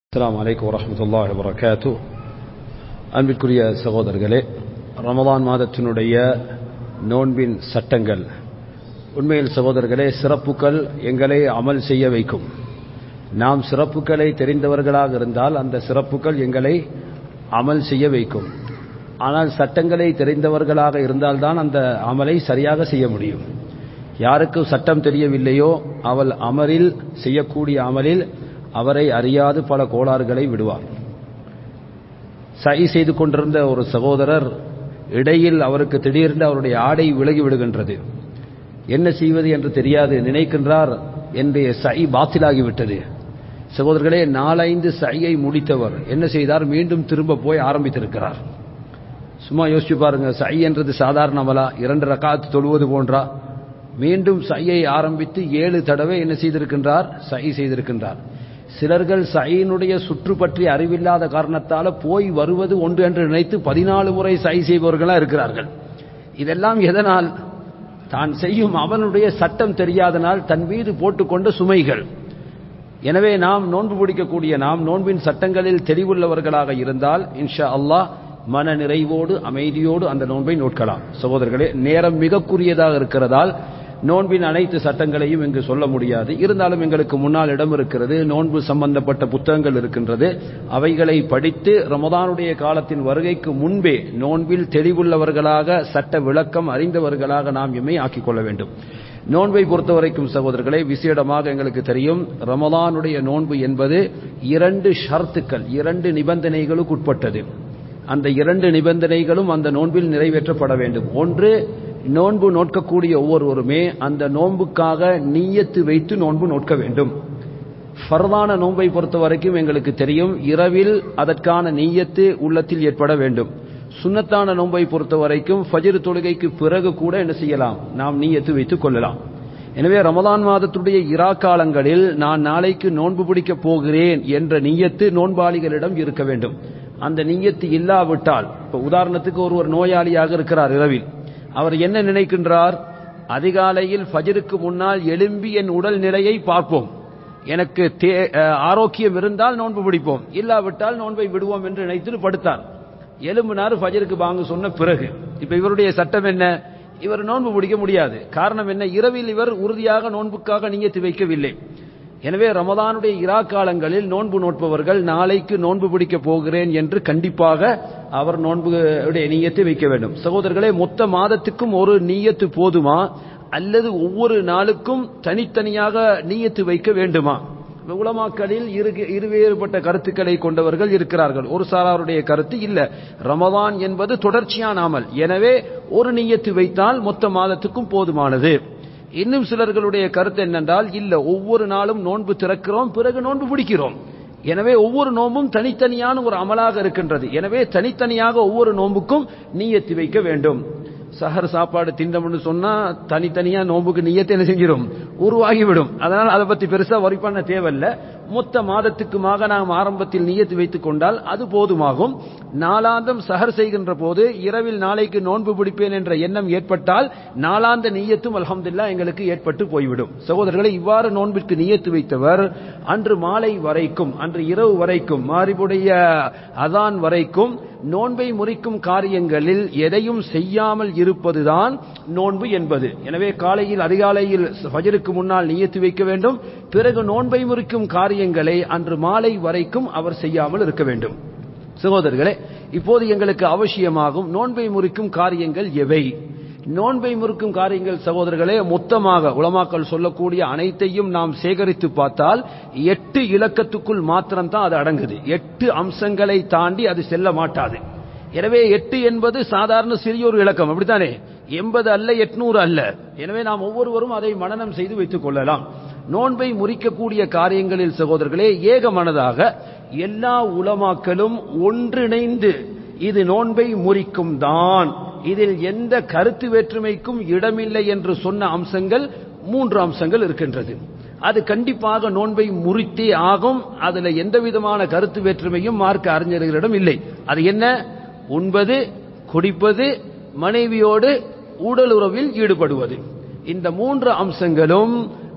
அஸ்லாம் வலைக்கம் வரமத்துல்லாஹி வரகாத்து அன்பிற்குரிய சகோதரர்களே ரமதான் மாதத்தினுடைய நோன்பின் சட்டங்கள் உண்மையில் சகோதரர்களே சிறப்புகள் எங்களை அமல் செய்ய வைக்கும் நாம் சிறப்புகளை தெரிந்தவர்களாக இருந்தால் அந்த சிறப்புகள் எங்களை அமல் செய்ய வைக்கும் ஆனால் சட்டங்களை தெரிந்தவர்களாக இருந்தால்தான் அந்த அமலை சரியாக செய்ய முடியும் யாருக்கு சட்டம் தெரியவில்லையோ அவள் அமரில் செய்யக்கூடிய அமலில் அவரை அறியாது பல கோளாறுகளை விடுவார் சை செய்து கொண்டிருந்த ஒரு சகோதரர் இடையில் அவருக்கு திடீர்னு அவருடைய ஆடை விலகி விடுகின்றது என்ன செய்வது என்று தெரியாது நினைக்கின்றார் என்னுடைய சை பாத்திலாகிவிட்டது சகோதரர்களே நாலைந்து சையை முடித்தவர் என்ன செய்தார் மீண்டும் திரும்ப போய் ஆரம்பித்திருக்கிறார் சும்மா யோசிச்சு பாருங்க சை என்றது சாதாரணமலா இரண்டு ரக்காத்து தொழுவது போன்றா மீண்டும் சையை ஆரம்பித்து ஏழு தடவை என்ன செய்திருக்கின்றார் சை செய்திருக்கின்றார் சிலர்கள் சையினுடைய சுற்று பற்றி அறிவில்லாத காரணத்தால் போய் வருவது ஒன்று என்று நினைத்து பதினாலு முறை சை செய்பவர்களா இருக்கிறார்கள் இதெல்லாம் எதனால் தான் செய்யும் அவனுடைய சட்டம் தெரியாதனால் தன் மீது போட்டுக்கொண்ட சுமைகள் எனவே நாம் நோன்பு பிடிக்கக்கூடிய நாம் நோன்பின் சட்டங்களில் தெளிவுள்ளவர்களாக இருந்தால் இன்ஷா அல்லாஹ் மன நிறைவோடு அமைதியோடு அந்த நோன்பை நோட்கலாம் சகோதரர்களே நேரம் மிக குறுகியதாக இருக்கிறதால் நோன்பின் அனைத்து சட்டங்களையும் இங்கு சொல்ல முடியாது இருந்தாலும் எங்களுக்கு முன்னால் இடம் இருக்கிறது நோன்பு சம்பந்தப்பட்ட புத்தகங்கள் இருக்கின்றது அவைகளை படித்து ரமதானுடைய காலத்தின் வருகைக்கு முன்பே நோன்பில் தெளிவுள்ளவர்களாக சட்ட விளக்கம் அறிந்தவர்களாக நாம் எம்மை ஆக்கிக் கொள்ள வேண்டும் நோன்பை பொறுத்தவரைக்கும் சகோதரர்களே விசேடமாக எங்களுக்கு தெரியும் ரமதானுடைய நோன்பு என்பது இரண்டு ஷர்த்துக்கள் இரண்டு நிபந்தனைகளுக்கு உட்பட்டது அந்த இரண்டு நிபந்தனைகளும் அந்த நோன்பில் நிறைவேற்றப்பட வேண்டும் ஒன்று நோன்பு நோட்கக்கூடிய ஒவ்வொருவருமே அந்த நோன்புக்காக நீயத்து வைத்து நோன்பு நோட்க வேண்டும் ஃபர்தான நோன்பை பொறுத்த வரைக்கும் எங்களுக்கு தெரியும் இரவில் அதற்கான நீயத்து உள்ளத்தில் ஏற்பட வேண்டும் சுண்ணத்தான நோன்பை பொறுத்த வரைக்கும் ஃபஜிர் தொழுகைக்கு பிறகு கூட என்ன செய்யலாம் நாம் நீயத்து வைத்துக் கொள்ளலாம் எனவே ரமதான் மாதத்துடைய இரா காலங்களில் நான் நாளைக்கு நோன்பு பிடிக்கப் போகிறேன் என்ற நீயத்து நோன்பாளிகளிடம் இருக்க வேண்டும் அந்த நீயத்து இல்லாவிட்டால் இப்போ உதாரணத்துக்கு ஒருவர் நோயாளியாக இருக்கிறார் இரவில் அவர் என்ன நினைக்கின்றார் அதிகாலையில் ஃபஜருக்கு முன்னால் எழும்பி என் உடல் நிலையை பார்ப்போம் எனக்கு ஆரோக்கியம் இருந்தால் நோன்பு பிடிப்போம் இல்லாவிட்டால் நோன்பை விடுவோம் என்று நினைத்து படுத்தார் எலும்பினார் ஃபஜருக்கு பாங்கு சொன்ன பிறகு இப்ப இவருடைய சட்டம் என்ன இவர் நோன்பு பிடிக்க முடியாது காரணம் என்ன இரவில் இவர் உறுதியாக நோன்புக்காக நீயத்து வைக்கவில்லை எனவே ரமதானுடைய இரா காலங்களில் நோன்பு நோட்பவர்கள் நாளைக்கு நோன்பு பிடிக்க போகிறேன் என்று கண்டிப்பாக அவர் நோன்பு நீயத்தை வைக்க வேண்டும் சகோதரர்களே மொத்த மாதத்துக்கும் ஒரு நீயத்து போதுமா அல்லது ஒவ்வொரு நாளுக்கும் தனித்தனியாக நீயத்து வைக்க வேண்டுமா உலமாக்களில் இரு இருவேறுபட்ட கருத்துக்களை கொண்டவர்கள் இருக்கிறார்கள் ஒரு சாராருடைய கருத்து இல்ல ரமதான் என்பது தொடர்ச்சியான அமல் எனவே ஒரு நீயத்து வைத்தால் மொத்த மாதத்துக்கும் போதுமானது இன்னும் சிலர்களுடைய கருத்து என்னென்றால் இல்ல ஒவ்வொரு நாளும் நோன்பு திறக்கிறோம் பிறகு நோன்பு பிடிக்கிறோம் எனவே ஒவ்வொரு நோன்பும் தனித்தனியான ஒரு அமலாக இருக்கின்றது எனவே தனித்தனியாக ஒவ்வொரு நோன்புக்கும் நீயத்தி வைக்க வேண்டும் சஹர் சாப்பாடு திண்டம்னு சொன்னா தனித்தனியா நோன்புக்கு நீயத்தை என்ன செஞ்சிடும் உருவாகிவிடும் அதனால் அதை பத்தி பெருசா வரி பண்ண தேவையில்ல மொத்த மாதத்துக்குமாக நாம் ஆரம்பத்தில் நீயத்து வைத்துக் கொண்டால் அது போதுமாகும் நாளாந்தம் சஹர் செய்கின்ற போது இரவில் நாளைக்கு நோன்பு பிடிப்பேன் என்ற எண்ணம் ஏற்பட்டால் நாளாந்த நீயத்தும் அலமதுல்லா எங்களுக்கு ஏற்பட்டு போய்விடும் சகோதரர்களை இவ்வாறு நோன்பிற்கு நீயத்து வைத்தவர் அன்று மாலை வரைக்கும் அன்று இரவு வரைக்கும் மாறிபுடைய அதான் வரைக்கும் நோன்பை முறிக்கும் காரியங்களில் எதையும் செய்யாமல் இருப்பதுதான் நோன்பு என்பது எனவே காலையில் அதிகாலையில் ஃபஜருக்கு முன்னால் நியத்து வைக்க வேண்டும் பிறகு நோன்பை முறிக்கும் காரியங்களை அன்று மாலை வரைக்கும் அவர் செய்யாமல் இருக்க வேண்டும் சகோதரர்களே இப்போது எங்களுக்கு அவசியமாகும் நோன்பை முறிக்கும் காரியங்கள் எவை நோன்பை முறுக்கும் காரியங்கள் சகோதரர்களே மொத்தமாக உலமாக்கள் சொல்லக்கூடிய அனைத்தையும் நாம் சேகரித்து பார்த்தால் எட்டு இலக்கத்துக்குள் மாத்திரம் தான் அது அடங்குது எட்டு அம்சங்களை தாண்டி அது செல்ல மாட்டாது எனவே எட்டு என்பது சாதாரண சிறிய ஒரு இலக்கம் அப்படித்தானே எண்பது அல்ல எட்நூறு அல்ல எனவே நாம் ஒவ்வொருவரும் அதை மனநம் செய்து வைத்துக் கொள்ளலாம் நோன்பை முறிக்கக்கூடிய காரியங்களில் சகோதரர்களே ஏக மனதாக எல்லா உலமாக்களும் ஒன்றிணைந்து இது நோன்பை முறிக்கும் தான் இதில் எந்த கருத்து வேற்றுமைக்கும் இடமில்லை என்று சொன்ன அம்சங்கள் மூன்று அம்சங்கள் இருக்கின்றது அது கண்டிப்பாக நோன்பை முறித்தே ஆகும் அதுல எந்த விதமான கருத்து வேற்றுமையும் மார்க்க அறிஞர்களிடம் இல்லை அது என்ன உண்பது குடிப்பது மனைவியோடு உடலுறவில் ஈடுபடுவது இந்த மூன்று அம்சங்களும்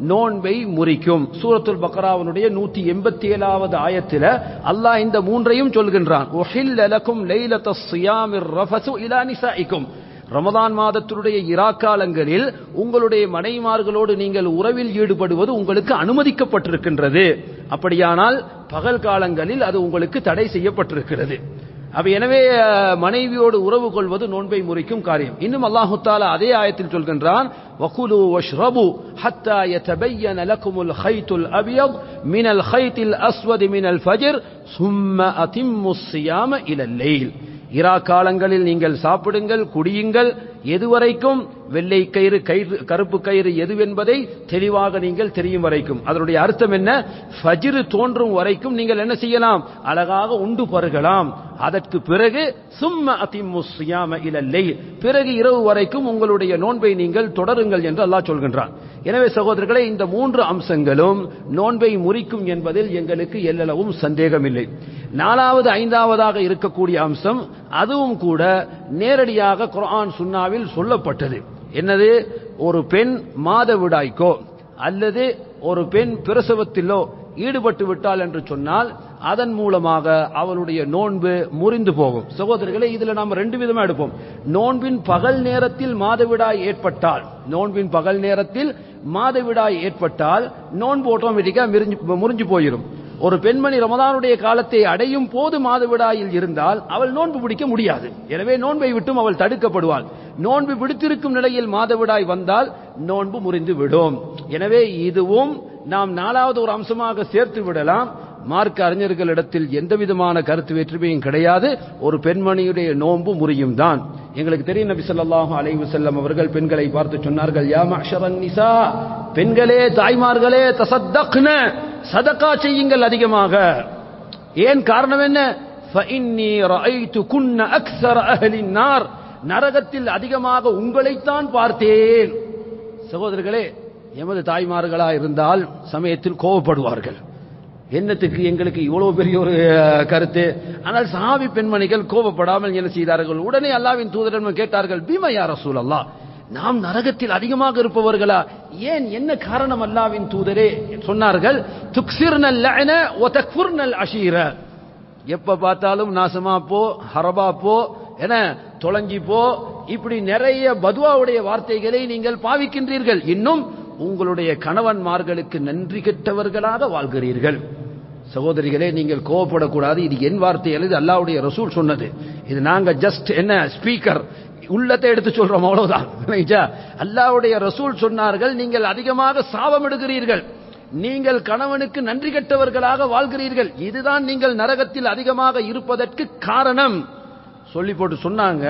நோன்பை முறிக்கும் சூரத்துல் பக்ராவினுடைய நூத்தி எண்பத்தி ஏழாவது ஆயத்தில் அல்லாஹ் இந்த மூன்றையும் சொல்கின்றான் உஹில்ல லக்கும் லைலத்த ஸியாமிர் ரஃபஸு இலா நிசாஇக்கும் ரமதான் மாதத்தினுடைய இராக்காலங்களில் உங்களுடைய மனைமார்களோடு நீங்கள் உறவில் ஈடுபடுவது உங்களுக்கு அனுமதிக்கப்பட்டிருக்கின்றது அப்படியானால் பகல் காலங்களில் அது உங்களுக்கு தடை செய்யப்பட்டிருக்கிறது அப்ப எனவே அஹ், மனைவியோடு உறவு கொள்வது நோன்பை முறிக்கும் காரியம் இன்னும் அல்லாஹு தாலா அதே ஆயத்தில் சொல்கின்றான் وَكُلُوا وَاشْرَبُوا حَتَّى يَتَبَيَّنَ لَكُمُ الْخَيْطُ الْأَبْيَضُ مِنَ الْخَيْطِ الْأَسْوَدِ مِنَ الْفَجْرِ ثُمَّ أَتِمُّوا الصِّيَامَ إِلَى اللَّيْلِ இரா காலங்களில் நீங்கள் சாப்பிடுங்கள் குடியுங்கள் எதுவரைக்கும் வெள்ளை கயிறு கயிறு கருப்பு கயிறு எதுவென்பதை தெளிவாக நீங்கள் தெரியும் வரைக்கும் அதனுடைய அர்த்தம் என்ன ஃபஜ்ரு தோன்றும் வரைக்கும் நீங்கள் என்ன செய்யலாம் அழகாக உண்டு பருகலாம் அதற்கு பிறகு சும்ம அதிமுஸ்யாம இலல்லை பிறகு இரவு வரைக்கும் உங்களுடைய நோன்பை நீங்கள் தொடருங்கள் என்று அல்லாஹ் சொல்கின்றான் எனவே சகோதரர்களே இந்த மூன்று அம்சங்களும் நோன்பை முறிக்கும் என்பதில் எங்களுக்கு எல்லளவும் சந்தேகமில்லை நாலாவது ஐந்தாவதாக இருக்கக்கூடிய அம்சம் அதுவும் கூட நேரடியாக குர்ஆன் சுன்னாவில் சொல்லப்பட்டது என்னது ஒரு பெண் மாதவிடாய்க்கோ அல்லது ஒரு பெண் பிரசவத்திலோ ஈடுபட்டு விட்டால் என்று சொன்னால் அதன் மூலமாக அவளுடைய நோன்பு முறிந்து போகும் சகோதரர்களே இதுல நாம் ரெண்டு விதமா எடுப்போம் நோன்பின் பகல் நேரத்தில் மாதவிடாய் ஏற்பட்டால் நோன்பின் பகல் நேரத்தில் மாதவிடாய் ஏற்பட்டால் நோன்பு ஆட்டோமேட்டிக்கா முறிஞ்சு முறிஞ்சு போயிடும் ஒரு பெண்மணி ரமதானுடைய காலத்தை அடையும் போது மாதவிடாயில் இருந்தால் அவள் நோன்பு பிடிக்க முடியாது எனவே நோன்பை விட்டும் அவள் தடுக்கப்படுவாள் நோன்பு பிடித்திருக்கும் நிலையில் மாதவிடாய் வந்தால் நோன்பு முறிந்து விடும் எனவே இதுவும் நாம் நாலாவது ஒரு அம்சமாக சேர்த்து விடலாம் மார்க்க அறிஞர்களிடத்தில் எந்த விதமான கருத்து வேற்றுமையும் கிடையாது ஒரு பெண்மணியுடைய நோன்பு முறியும் தான் எங்களுக்கு தெரியும் நபி ஸல்லல்லாஹு அலைஹி வஸல்லம் அவர்கள் பெண்களை பார்த்து சொன்னார்கள் யா மஹ்ஷரன் நிசா பெண்களே தாய்மார்களே தசத்தக்ன சதகா செய்யுங்கள் அதிகமாக ஏன் காரணம் என்ன ஃபஇன்னி ரஅய்து குன்ன அக்ஸர அஹ்லின் நார் நரகத்தில் அதிகமாக உங்களைத்தான் பார்த்தேன் சகோதரர்களே எமது தாய்மார்களா இருந்தால் சமயத்தில் கோபப்படுவார்கள் என்னத்துக்கு எங்களுக்கு இவ்வளவு பெரிய ஒரு அஹ், கருத்து ஆனால் சஹாபி பெண்மணிகள் கோபப்படாமல் என்ன செய்தார்கள் உடனே அல்லாவின் தூதரன் கேட்டார்கள் பீமா யா ரசூல் அல்லாஹ் நாம் நரகத்தில் அதிகமாக இருப்பவர்களா ஏன் என்ன காரணம் அல்லாவின் தூதரே சொன்னார்கள் துக்சிர்னல் லஅன வ தக்ஃபுர்னல் அஷீர எப்ப பார்த்தாலும் நாசமா போ ஹரபா போ என தொலைஞ்சி போ இப்படி நிறைய பதுவாவுடைய வார்த்தைகளை நீங்கள் பாவிக்கின்றீர்கள் இன்னும் உங்களுடைய கணவன்மார்களுக்கு நன்றி கெட்டவர்களாக வாழ்கிறீர்கள் சகோதரிகளே நீங்கள் கோவப்படக்கூடாது இது என் வார்த்தை அல்லது அல்லாவுடைய ரசூல் சொன்னது இது நாங்க ஜஸ்ட் என்ன ஸ்பீக்கர் உள்ளத்தை எடுத்து சொல்றோம் அவ்வளவுதான் இல்லைங்களா? அல்லாஹ்வுடைய ரசூல் சொன்னார்கள் நீங்கள் அதிகமாக சாபம் எடுக்கிறீர்கள் நீங்கள் கணவனுக்கு நன்றி கெட்டவர்களாக வாழ்கிறீர்கள் இதுதான் நீங்கள் நரகத்தில் அதிகமாக இருப்பதற்கு காரணம் சொல்லி போட்டு சொன்னாங்க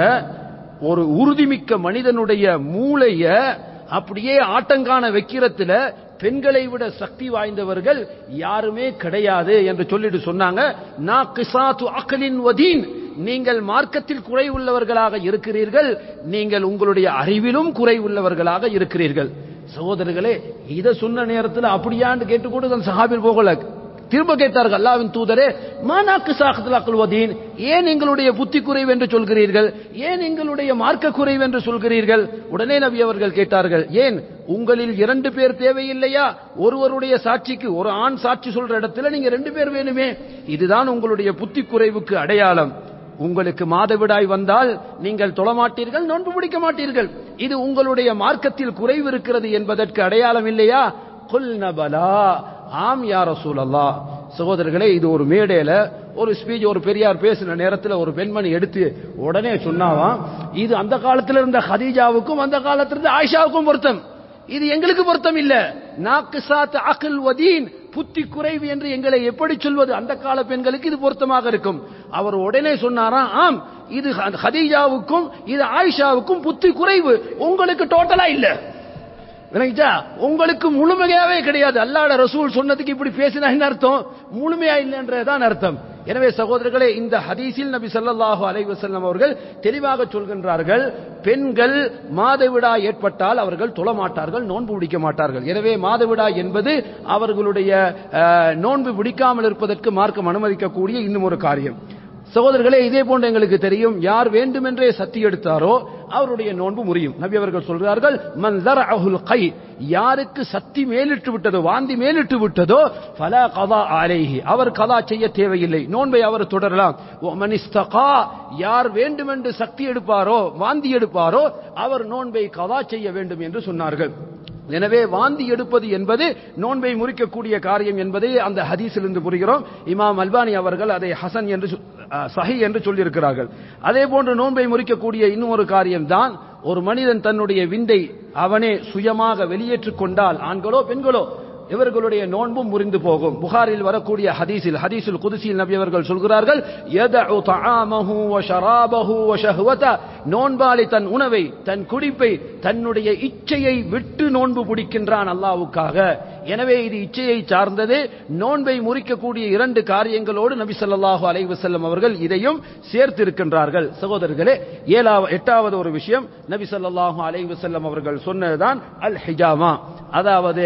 ஒரு உறுதிமிக்க மனிதனுடைய மூளைய அப்படியே ஆட்டங்கான வைக்கிறதுல பெண்களை விட சக்தி வாய்ந்தவர்கள் யாருமே கிடையாது என்று சொல்லிட்டு சொன்னாங்க நான் கிசாத்து அக்கலின் வதீன் நீங்கள் மார்க்கத்தில் குறை உள்ளவர்களாக இருக்கிறீர்கள் நீங்கள் உங்களுடைய அறிவிலும் குறை உள்ளவர்களாக இருக்கிறீர்கள் சகோதரர்களே இதை சொன்ன நேரத்தில் அப்படியான்னு கேட்டுக்கூட அந்த சஹாபில் போகல திரும்ப கேட்டார்கள் அல்லாவின் தூதரே மானாக்கு சாகத்தில் அக்கல்வதீன் ஏன் எங்களுடைய புத்தி குறைவு என்று சொல்கிறீர்கள் ஏன் எங்களுடைய மார்க்க குறைவு என்று சொல்கிறீர்கள் உடனே நபி அவர்கள் கேட்டார்கள் ஏன் உங்களில் இரண்டு பேர் தேவையில்லையா ஒருவருடைய சாட்சிக்கு ஒரு ஆண் சாட்சி சொல்ற இடத்துல நீங்க ரெண்டு பேர் வேணுமே இதுதான் உங்களுடைய புத்தி குறைவுக்கு அடையாளம் உங்களுக்கு மாதவிடாய் வந்தால் நீங்கள் தொழமாட்டீர்கள் நோன்பு பிடிக்க மாட்டீர்கள் இது உங்களுடைய மார்க்கத்தில் குறைவு இருக்கிறது என்பதற்கு அடையாளம் இல்லையா குல்ன பலா ஆம் யா ரசூலல்லா சகோதரர்களே இது ஒரு மேடையில ஒரு ஸ்பீச் ஒரு பெரியார் பேசின நேரத்தில் ஒரு பெண்மணி எடுத்து உடனே சொன்னாவாம் இது அந்த காலத்தில் இருந்த ஹதீஜாவுக்கும் அந்த காலத்தில் இருந்த ஆயிஷாவுக்கும் பொருத்தம் இது எங்களுக்கு பொருத்தம் இல்ல நாக்கு சாத் அகில் வதீன் புத்தி குறைவு என்று எங்களை எப்படி சொல்வது அந்த கால பெண்களுக்கு இது பொருத்தமாக இருக்கும் அவர் உடனே சொன்னாராம் ஆம் இது ஹ- ஹதீஜாவுக்கும் இது ஆயிஷாவுக்கும் புத்தி குறைவு உங்களுக்கு டோட்டலா இல்ல விளங்கிச்சா உங்களுக்கு முழுமையாவே கிடையாது அல்லாஹ்வுடைய ரசூல் சொன்னதுக்கு இப்படி பேசினா என்ன அர்த்தம் முழுமையா இல்லைன்றதுதான் அர்த்தம் எனவே சகோதரர்களே இந்த ஹதீஸில் நபி ஸல்லல்லாஹு அலைஹி வஸல்லம் அவர்கள் தெளிவாக சொல்கின்றார்கள் பெண்கள் மாதவிடாய் ஏற்பட்டால் அவர்கள் தொழமாட்டார்கள் நோன்பு பிடிக்க மாட்டார்கள் எனவே மாதவிடாய் என்பது அவர்களுடைய அஹ், நோன்பு பிடிக்காமல் இருப்பதற்கு மார்க்கம் அனுமதிக்கக்கூடிய இன்னும் ஒரு காரியம் சகோதரர்களே இதே போன்று எங்களுக்கு தெரியும் யார் வேண்டுமென்றே சத்தி எடுத்தாரோ அவருடைய நோன்பு முறியும் நபி அவர்கள் சொல்கிறார்கள் மன் ذرعه கை யாருக்கு சக்தி மேலிட்டு விட்டதோ வாந்தி மேலிட்டு விட்டதோ ஃபலா கதா அலைஹி அவர் கதா செய்ய தேவையில்லை நோன்பை அவர் தொடரலாம் மன் இஸ்தகா யார் வேண்டுமென்று சக்தி எடுப்பாரோ வாந்தி எடுப்பாரோ அவர் நோன்பை கதா செய்ய வேண்டும் என்று சொன்னார்கள் எனவே வாந்தி எடுப்பது என்பது நோன்பை முறிக்கக்கூடிய காரியம் என்பதை அந்த ஹதீஸிலிருந்து புரிகிறோம் இமாம் அல்பானி அவர்கள் அதை ஹசன் என்று சொ- அஹ், சஹி என்று சொல்லியிருக்கிறார்கள் அதே போன்று நோன்பை முறிக்கக்கூடிய இன்னும் ஒரு காரியம்தான் ஒரு மனிதன் தன்னுடைய விந்தை அவனே சுயமாக வெளியேற்றிக் கொண்டால் ஆண்களோ பெண்களோ இவர்களுடைய நோன்பும் முறிந்து போகும் புகாரில் வரக்கூடிய ஹதீஸில் ஹதீஸுல் குதிசியில் நபி அவர்கள் சொல்கிறார்கள் யதஉ தஆமஹு வ ஷராபஹு வ ஷஹ்வத நோன்பாளி தன் உணவை தன் குடிப்பை தன்னுடைய இச்சையை விட்டு நோன்பு பிடிக்கின்றான் அல்லாஹ்வுக்காக எனவே இது இச்சையை சார்ந்தது நோன்பை முறிக்கக்கூடிய இரண்டு காரியங்களோடு நபி ஸல்லல்லாஹு அலைஹி வஸல்லம் அவர்கள் இதையும் சேர்த்து இருக்கின்றார்கள் சகோதரர்களே ஏழாவது எட்டாவது ஒரு விஷயம் நபி ஸல்லல்லாஹு அலைஹி வஸல்லம் அவர்கள் சொன்னதுதான் அல் ஹிஜாமா அதாவது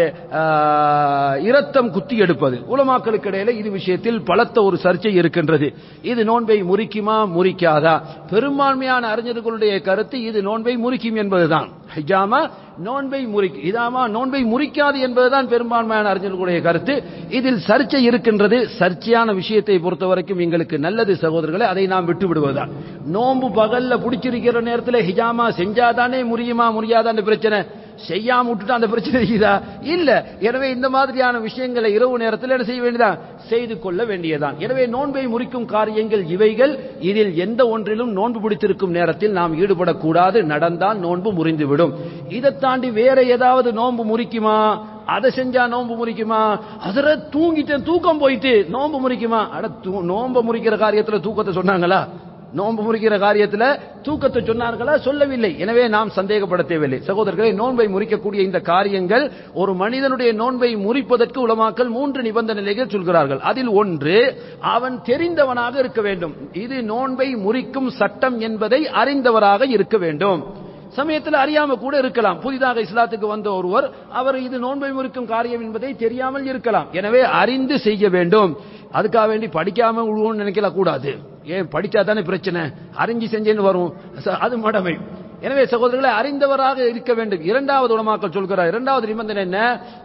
ஆஹ், இரத்தம் குத்தி எடுப்பது உலமாக்களுக்கு இடையில இது விஷயத்தில் பலத்த ஒரு சர்ச்சை இருக்கின்றது இது நோன்பை முறிக்குமா முறிக்காதா பெரும்பான்மையான அறிஞர்களுடைய கருத்து இது நோன்பை முறிக்கும் என்பதுதான் ஹிஜாமா நோன்பை முறிக்கும் இதாமா நோன்பை முறிக்காது என்பதுதான் பெரும்பான்மையான அறிஞர்களுடைய கருத்து இதில் சர்ச்சை இருக்கின்றது சர்ச்சையான விஷயத்தை பொறுத்த வரைக்கும் எங்களுக்கு நல்லது சகோதரர்களே அதை நாம் விட்டு விடுவதுதான் நோன்பு பகல்ல பிடிச்சிருக்கிற நேரத்தில் ஹிஜாமா செஞ்சாதானே முறியுமா முடியாதான்னு பிரச்சனை செய்யாம விட்டுட்டு அந்த பிரச்சனை இருக்குதா இல்ல எனவே இந்த மாதிரியான விஷயங்களை இரவு நேரத்தில் என்ன செய்ய வேண்டியதான் செய்து கொள்ள வேண்டியதான் எனவே நோன்பை முறிக்கும் காரியங்கள் இவைகள் இதில் எந்த ஒன்றிலும் நோன்பு பிடித்திருக்கும் நேரத்தில் நாம் ஈடுபடக்கூடாது நடந்தால் நோன்பு முறிந்துவிடும் இதை தாண்டி வேற ஏதாவது நோன்பு முறிக்குமா அதை செஞ்சா நோன்பு முறிக்குமா அதுல தூங்கிட்டேன் தூக்கம் போயிட்டு நோன்பு முறிக்குமா அட தூ- நோன்பு முறிக்கிற காரியத்துல தூக்கத்தை சொன்னாங்களா நோன்பு முறிக்கிற காரியத்துல தூக்கத்தை சொன்னார்களா சொல்லவில்லை எனவே நாம் சந்தேகப்பட தேவையில்லை சகோதரர்களே நோன்பை முறிக்கக்கூடிய இந்த காரியங்கள் ஒரு மனிதனுடைய நோன்பை முறிப்பதற்கு உலமாக்கள் மூன்று நிபந்தனைகள் சொல்கிறார்கள் அதில் ஒன்று அவன் தெரிந்தவனாக இருக்க வேண்டும் இது நோன்பை முறிக்கும் சட்டம் என்பதை அறிந்தவராக இருக்க வேண்டும் சமயத்தில் அறியாம கூட இருக்கலாம் புதிதாக இஸ்லாத்துக்கு வந்த ஒருவர் அவர் இது நோன்பை முறிக்கும் காரியம் என்பதை தெரியாமல் இருக்கலாம் எனவே அறிந்து செய்ய வேண்டும் அதுக்காக வேண்டி படிக்காம விடுவோம்னு நினைக்கல கூடாது ஏன் படிச்சா தானே பிரச்சனை அறிஞ்சு செஞ்சேன்னு வரும் ச- அது மடமை எனவே சகோதரர்களை அறிந்தவராக இருக்க வேண்டும் இரண்டாவது உலமாக்கள் சொல்கிறார் இரண்டாவது நிபந்தனை என்ன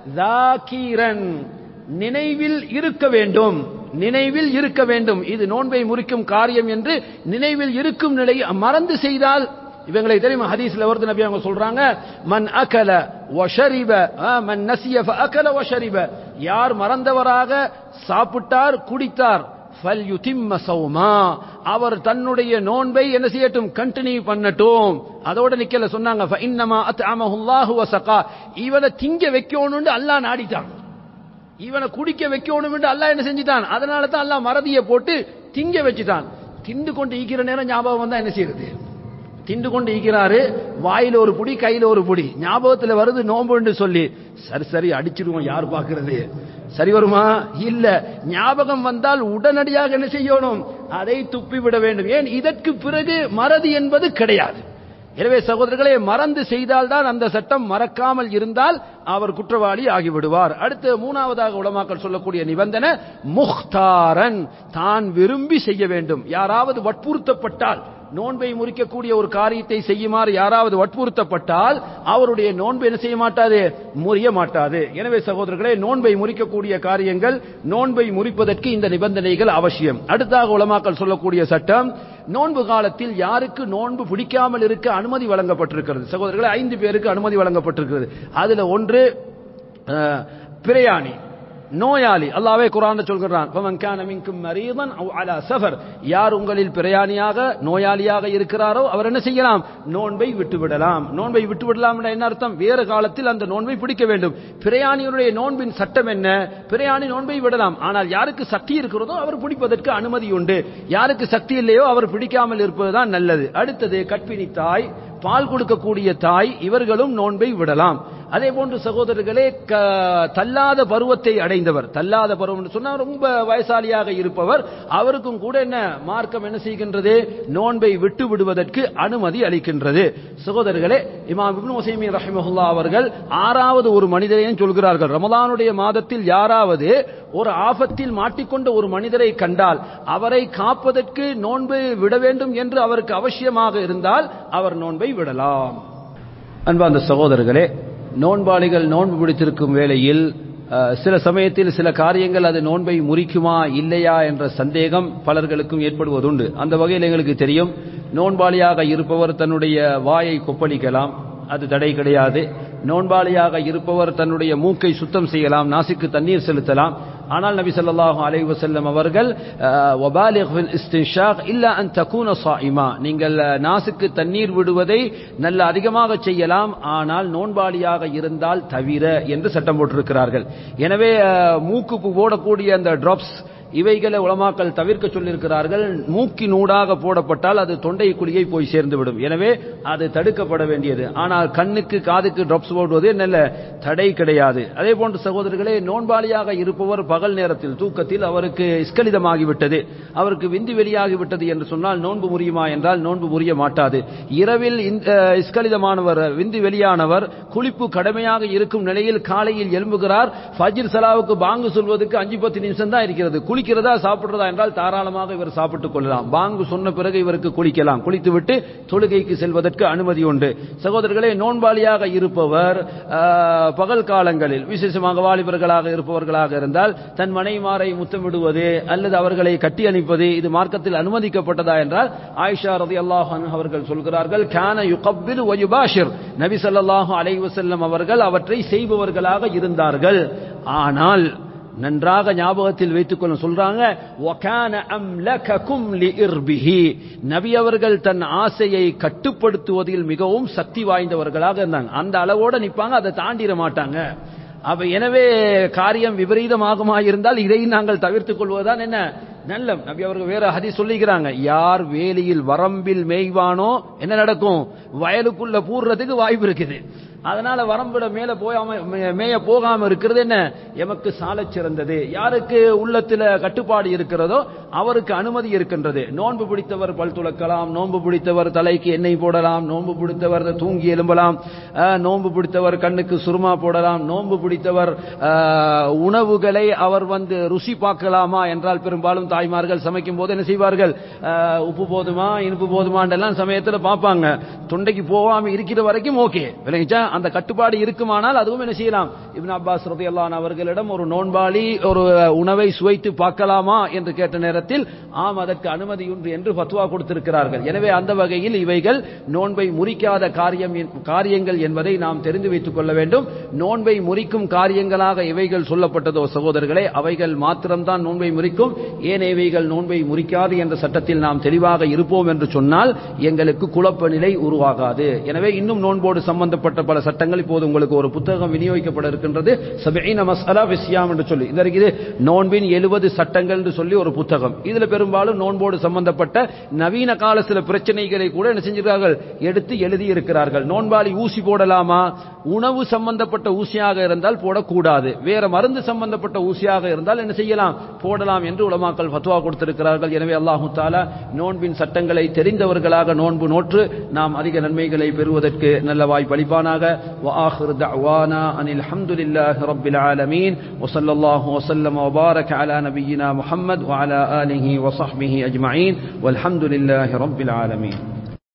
தாக்கீரன் நினைவில் இருக்க வேண்டும் நினைவில் இருக்க வேண்டும் இது நோன்பை முறிக்கும் காரியம் என்று நினைவில் இருக்கும் நிலை மறந்து செய்தால் இவங்களை தெரியுமா ஹதீஸ்ல வருது நபி அவங்க சொல்றாங்க மன் அகல வஷரிப மன் நசிய அகல வஷரிப யார் மறந்தவராக சாப்பிட்டார் குடித்தார் فَلْيُتِمَّ صَوْمًا. அவர் தன்னுடைய நோன்பை என்ன செய்யட்டும் கண்டினியூ பண்ணட்டும் அதோட நிக்கல சொன்னாங்க فَإِنَّمَا أَطْعَمَهُ اللَّهُ وَسَقَى. இவனை திங்க வைக்கணும்னு அல்லாஹ் நாடிட்டான் இவனை குடிக்க வைக்கணும் என்று அல்லாஹ் என்ன செஞ்சிட்டான் அதனால தான் அல்லாஹ் மறதியை போட்டு திங்க வச்சுட்டான் திண்டு கொண்டு ஈக்கிற நேரம் ஞாபகம் வந்தா என்ன செய்யறது திண்டு கொண்டு ஈக்கிறாரு வாயில ஒரு புடி கையில ஒரு புடி ஞாபகத்துல வருது நோம்புன்னு சொல்லி சரி சரி அடிச்சிருவோம் யார் பாக்குறது சரி வருமா இல்ல ஞாபகம் வந்தால் உடனடியாக என்ன செய்யணும் அதை துப்பி விட வேண்டும் ஏன் இதற்கு பிறகு மறதி என்பது கிடையாது எனவே சகோதரர்களே மறந்து செய்தால்தான் அந்த சட்டம் மறக்காமல் இருந்தால் அவர் குற்றவாளி ஆகிவிடுவார் அடுத்து மூணாவதாக உலமாக்கள் சொல்லக்கூடிய நிபந்தனை முக்தாரன் தான் விரும்பி செய்ய வேண்டும் யாராவது வற்புறுத்தப்பட்டால் நோன்பை முறிக்கக்கூடிய ஒரு காரியத்தை செய்யுமாறு யாராவது வற்புறுத்தப்பட்டால் அவருடைய நோன்பு என்ன செய்ய மாட்டாது முறிய மாட்டாது எனவே சகோதரர்களே நோன்பை முறிக்கக்கூடிய காரியங்கள் நோன்பை முறிப்பதற்கு இந்த நிபந்தனைகள் அவசியம் அடுத்தாக உலமாக்கள் சொல்லக்கூடிய சட்டம் நோன்பு காலத்தில் யாருக்கு நோன்பு பிடிக்காமல் இருக்க அனுமதி வழங்கப்பட்டிருக்கிறது சகோதரர்களே ஐந்து பேருக்கு அனுமதி வழங்கப்பட்டிருக்கிறது அதுல ஒன்று அஹ், பிரயாணி நோயாளி அல்லாவே குரான் சொல்கிறான் "ஃபமன் கான மின்கும் மரீதன் அவ் அலா சஃபர் யார் உங்களில் பிரயாணியாக நோயாளியாக இருக்கிறாரோ அவர் என்ன செய்யலாம் நோன்பை விட்டு விடலாம் நோன்பை விட்டு விடலாம் என்ற என்ன அர்த்தம் வேறு காலத்தில் அந்த நோன்பை பிடிக்க வேண்டும் பிரயாணியுடைய நோன்பின் சட்டம் என்ன பிரயாணி நோன்பை விடலாம் ஆனால் யாருக்கு சக்தி இருக்கிறதோ அவர் பிடிப்பதற்கு அனுமதி உண்டு யாருக்கு சக்தி இல்லையோ அவர் பிடிக்காமல் இருப்பதுதான் நல்லது அடுத்தது கற்பிணி தாய் பால் கொடுக்கக்கூடிய தாய் இவர்களும் நோன்பை விடலாம் அதே போன்று சகோதரர்களே தள்ளாத பருவத்தை அடைந்தவர் தள்ளாத பருவம் சொன்னா ரொம்ப வயசாலியாக இருப்பவர் அவருக்கும் கூட என்ன மார்க்கம் என்ன செய்கின்றது நோன்பை விட்டு விடுவதற்கு அனுமதி அளிக்கின்றது சகோதரர்களே இமாம் இப்னு உசைமி ரஹிமஹுல்லா அவர்கள் ஆறாவது ஒரு மனிதரையும் சொல்கிறார்கள் ரமலானுடைய மாதத்தில் யாராவது ஒரு ஆபத்தில் மாட்டிக்கொண்ட ஒரு மனிதரை கண்டால் அவரை காப்பதற்கு நோன்பு விட வேண்டும் என்று அவருக்கு அவசியமாக இருந்தால் அவர் நோன்பை விடலாம் அன்பார்ந்த சகோதரர்களே நோன்பாளிகள் நோன்பு பிடித்திருக்கும் வேளையில் சில சமயத்தில் சில காரியங்கள் அது நோன்பை முறிக்குமா இல்லையா என்ற சந்தேகம் பலர்களுக்கும் ஏற்படுவதுண்டு அந்த வகையில் எங்களுக்கு தெரியும் நோன்பாளியாக இருப்பவர் தன்னுடைய வாயை கொப்பளிக்கலாம் அது தடை கிடையாது நோன்பாளியாக இருப்பவர் தன்னுடைய மூக்கை சுத்தம் செய்யலாம் நாசிக்கு தண்ணீர் செலுத்தலாம் ஆனால் நபி ஸல்லல்லாஹு அலைஹி வஸல்லம் அவர்கள் வபாலிக் ஃபில் இஸ்தின்ஷாக் இல்ல அன் தகூன ஸாயிமா நீங்கள் நாசுக்கு தண்ணீர் விடுவதை நல்ல அதிகமாக செய்யலாம் ஆனால் நோன்பாளியாக இருந்தால் தவிர என்று சட்டம் போட்டிருக்கிறார்கள் எனவே மூக்குக்கு போடக்கூடிய அந்த டிராப்ஸ் இவைகளை உலமாக்கள் தவிர்க்க சொல்லியிருக்கிறார்கள் மூக்கினூடாக போடப்பட்டால் அது தொண்டை குழியை போய் சேர்ந்துவிடும் எனவே அது தடுக்கப்பட வேண்டியது ஆனால் கண்ணுக்கு காதுக்கு ட்ராப்ஸ் போடுவது நல்ல தடை கிடையாது அதே போன்று சகோதரர்களே நோன்பாளியாக இருப்பவர் பகல் நேரத்தில் தூக்கத்தில் அவருக்கு இஸ்கலிதமாகிவிட்டது அவருக்கு விந்து வெளியாகிவிட்டது என்று சொன்னால் நோன்பு முறியுமா என்றால் நோன்பு முறிய மாட்டாது இரவில் இஸ்கலிதமானவர் விந்து வெளியானவர் குளிப்பு கடமையாக இருக்கும் நிலையில் காலையில் எழும்புகிறார் ஃபஜிர் சலாவுக்கு பாங்கு சொல்வதற்கு அஞ்சு பத்து நிமிஷம் தான் இருக்கிறது குளிக்கிறதா சாப்பிடுறதா என்றால் தாராளமாக இவர் சாப்பிட்டுக் கொள்ளலாம் பாங்கு சொன்ன பிறகு இவருக்கு குளிக்கலாம் குளித்துவிட்டு தொழுகைக்கு செல்வதற்கு அனுமதி உண்டு சகோதரர்களே நோன்பாளியாக இருப்பவர் பகல் காலங்களில் விசேஷமாக வாலிபர்களாக இருப்பவர்களாக இருந்தால் தன் மனைமாரை முத்தமிடுவது அல்லது அவர்களை கட்டி அணிப்பது இது மார்க்கத்தில் அனுமதிக்கப்பட்டதா என்றால் ஆயிஷா ரதி அல்லாஹ் அவர்கள் சொல்கிறார்கள் கான யுகப்பில் ஒயுபாஷிர் நபி சல்லாஹூ அலை வசல்லம் அவர்கள் அவற்றை செய்பவர்களாக இருந்தார்கள் ஆனால் நன்றாக ஞாபகத்தில் வைத்துக் கொள்ள சொல்றாங்க நபி அவர்கள் தன் ஆசையை கட்டுப்படுத்துவதில் மிகவும் சக்தி வாய்ந்தவர்களாக இருந்தாங்க அந்த அளவோட நிப்பாங்க அதை தாண்டிட மாட்டாங்க அப்ப எனவே காரியம் விபரீதமாகுமா இருந்தால் இதை நாங்கள் தவிர்த்துக் கொள்வதுதான் என்ன நல்ல நபி அவர்கள் வேற ஹதி சொல்லிக்கிறாங்க யார் வேலியில் வரம்பில் மேய்வானோ என்ன நடக்கும் வயலுக்குள்ள பூர்றதுக்கு வாய்ப்பு இருக்குது அதனால வரம்பிட மேல போகாம மேய போகாம இருக்கிறது என்ன எமக்கு சால சிறந்தது யாருக்கு உள்ளத்துல கட்டுப்பாடு இருக்கிறதோ அவருக்கு அனுமதி இருக்கின்றது நோன்பு பிடித்தவர் பல் துளக்கலாம் நோன்பு பிடித்தவர் தலைக்கு எண்ணெய் போடலாம் நோன்பு பிடித்தவர் தூங்கி எழும்பலாம் நோன்பு பிடித்தவர் கண்ணுக்கு சுருமா போடலாம் நோன்பு பிடித்தவர் உணவுகளை அவர் வந்து ருசி பார்க்கலாமா என்றால் பெரும்பாலும் தாய்மார்கள் சமைக்கும் போது என்ன செய்வார்கள் உப்பு போதுமா இனிப்பு போதுமான்றெல்லாம் சமயத்தில் பார்ப்பாங்க தொண்டைக்கு போகாம இருக்கிற வரைக்கும் ஓகே விளங்கிச்சா அந்த கட்டுப்பாடு இருக்குமானால் அதுவும் என்ன செய்யலாம் இப்னு அப்பாஸ் ரதியல்லான் அவர்களிடம் ஒரு நோன்பாளி ஒரு உணவை சுவைத்து பார்க்கலாமா என்று கேட்ட நேரத்தில் ஆம் அதற்கு அனுமதி உண்டு என்று பத்துவா கொடுத்திருக்கிறார்கள் எனவே அந்த வகையில் இவைகள் நோன்பை முறிக்காத காரியம் காரியங்கள் என்பதை நாம் தெரிந்து வைத்துக் கொள்ள வேண்டும் நோன்பை முறிக்கும் காரியங்களாக இவைகள் சொல்லப்பட்டதோ சகோதரர்களே அவைகள் மாத்திரம்தான் நோன்பை முறிக்கும் ஏனையவைகள் நோன்பை முறிக்காது என்ற சட்டத்தில் நாம் தெளிவாக இருப்போம் என்று சொன்னால் எங்களுக்கு குழப்ப நிலை உருவாகாது எனவே இன்னும் நோன்போடு சம்பந்தப்பட்ட பல சட்டங்கள் இப்போது உங்களுக்கு ஒரு புத்தகம் விநியோகிக்கப்பட இருக்கின்றது சபீன மசாலா விஸ்யாம் என்று சொல்லி இந்த இருக்குது நோன்பின் எழுபது சட்டங்கள் என்று சொல்லி ஒரு புத்தகம் இதுல பெரும்பாலும் நோன்போடு சம்பந்தப்பட்ட நவீன கால சில பிரச்சனைகளை கூட என்ன செஞ்சிருக்கார்கள் எடுத்து எழுதி இருக்கிறார்கள் நோன்பாளி ஊசி போடலாமா உணவு சம்பந்தப்பட்ட ஊசியாக இருந்தால் போடக்கூடாது வேற மருந்து சம்பந்தப்பட்ட ஊசியாக இருந்தால் என்ன செய்யலாம் போடலாம் என்று உலமாக்கள் ஃபத்வா கொடுத்திருக்கிறார்கள் எனவே அல்லாஹு தாலா நோன்பின் சட்டங்களை தெரிந்தவர்களாக நோன்பு நோற்று நாம் அதிக நன்மைகளை பெறுவதற்கு நல்ல வாய்ப்பு அளிப்பானாக وآخر دعوانا أن الحمد لله رب العالمين وصلى الله وسلم وبارك على نبينا محمد وعلى آله وصحبه أجمعين والحمد لله رب العالمين